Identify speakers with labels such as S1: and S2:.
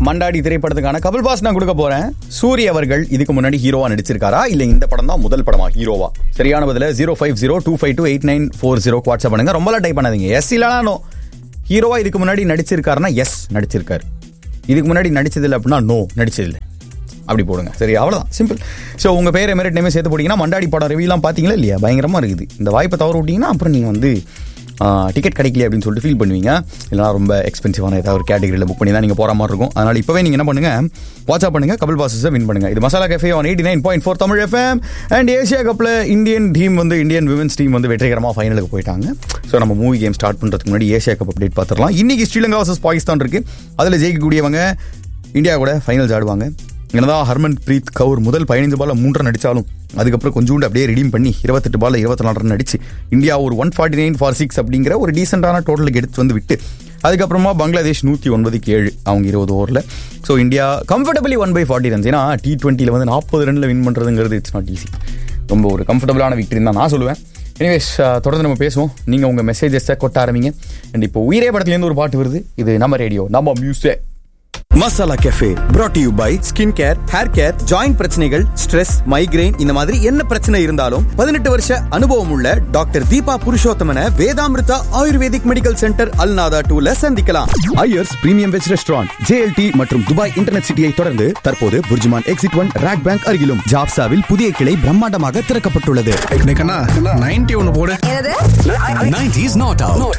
S1: Mandaadi திரைப்படத்துக்கான Kapil pass நான் கொடுக்க போறேன் சூரிய அவர்கள் இதுக்கு முன்னாடி ஹீரோவா நடிச்சிருக்காரா இல்ல இந்த படம் தான் முதல் படமா ஹீரோவா சரியான பதில zero five zero two five two eight nine four zero WhatsApp பண்ணுங்க ரொம்பலாம் டைப் பண்ணாதீங்க எஸ் இல்லனா நோ ஹீரோவா இதுக்கு முன்னாடி நடிச்சிருக்காருன்னா எஸ் நடிச்சிருக்காரு இதுக்கு முன்னாடி நடிச்சதில்லை அப்படின்னா நோ நடிச்சதில்லை அப்படி போடுங்க சரி அவ்வளோதான் சிம்பிள் ஸோ உங்கள் பேர் எமரேட் நேமே சேர்த்து போட்டிங்கன்னா மண்டாடி படம் ரிவியூலாம் பார்த்தீங்களா இல்லையா பயங்கரமாக இருக்குது இந்த வாய்ப்பை தவற விட்டீங்கன்னா அப்புறம் நீங்கள் வந்து டிக்கெட் கிடைக்கல அப்படின்னு சொல்லிட்டு ஃபீல் பண்ணுவீங்க இல்லைனா ரொம்ப எக்ஸ்பென்சிவான ஏதாவது ஒரு கேட்டகரியில் புக் பண்ணி தான் நீங்கள் போகிற மாதிரி இருக்கும் அதனால் இப்போவே நீங்கள் என்ன பண்ணுங்க வாட்ஸ்அப் பண்ணுங்க கபில் பாசஸை வின் பண்ணுங்க இது masala cafe on eighty nine point four Tamil FM and Asia கப்பில் இந்தியன் டீம் வந்து இந்தியன் விமன்ஸ் டீம் வந்து வெற்றிகரமாக ஃபைனலுக்கு போயிட்டாங்க ஸோ நம்ம மூவி கேம் ஸ்டார்ட் பண்ணுறதுக்கு முன்னாடி ஏஷியா கப் அப்டேட் பார்த்துடலாம் இன்னைக்கு ஸ்ரீலங்கா வர்சஸ் பாகிஸ்தான் இருக்கு அதில் ஜெயிக்கக்கூடியவங்க இந்தியா கூட ஃபைனல்ஸ் ஆடுவாங்க என்னதான் ஹர்மன் பிரீத் கவுர் முதல் பதினஞ்சு பால்ல மூன்றரை நடிச்சாலும் அதுக்கப்புறம் கொஞ்சோண்டு அப்படியே ரெடீம் பண்ணி இருபத்தெட்டு பால்ல இருபத்தி நாலு ரன் அடிச்சு இந்தியா ஒரு one forty nine for six அப்படிங்கிற ஒரு டீசெண்டான டோட்டலுக்கு எடுத்து வந்து விட்டு அதுக்கப்புறமா பங்களாதேஷ் நூற்றி ஒன்பதுக்கு ஏழு அவங்க இருபது ஓவரில் so India comfortably one by forty runs ஏன்னா டி டுவெண்ட்டியில் வந்து நாற்பது ரனில் வின் பண்ணுறதுங்கிறது இட்ஸ் நாட் ஈஸி ரொம்ப ஒரு கம்ஃபர்டபுளான விக்டரி தான் நான் சொல்லுவேன் எனிவேஸ் தொடர்ந்து நம்ம பேசுவோம் நீங்கள் உங்கள் மெசேஜஸை கொட்ட ஆரம்பிங்க அண்ட் இப்போ உயிரே படத்துலேருந்து ஒரு பாட்டு வருது இது நம்ம ரேடியோ நம்ம music
S2: masala cafe brought to you by skin care hair care joint பிரச்சனைகள் ஸ்ட்ரெஸ் மைக்ரைன் இந்த மாதிரி என்ன பிரச்சனை இருந்தாலும் பதினெட்டு வருஷ அனுபவம் உள்ள டாக்டர் தீபா புருஷோத்தமன Vedamrutha ayurvedic medical centre Al Nahda டூல சந்திக்கலாம் Iyer's premium veg restaurant JLT மற்றும் துபாய் இன்டர்நெட் சிட்டியை தொடர்ந்து தற்போது BurJuman exit one RAK bank அருகிலும் ஜாப்சாவில் புதிய கிளை பிரம்மாண்டமாக திறக்கப்பட்டுள்ளது
S3: நைன்டி ஒன்னு போடு
S4: என்னது
S5: 90s not out.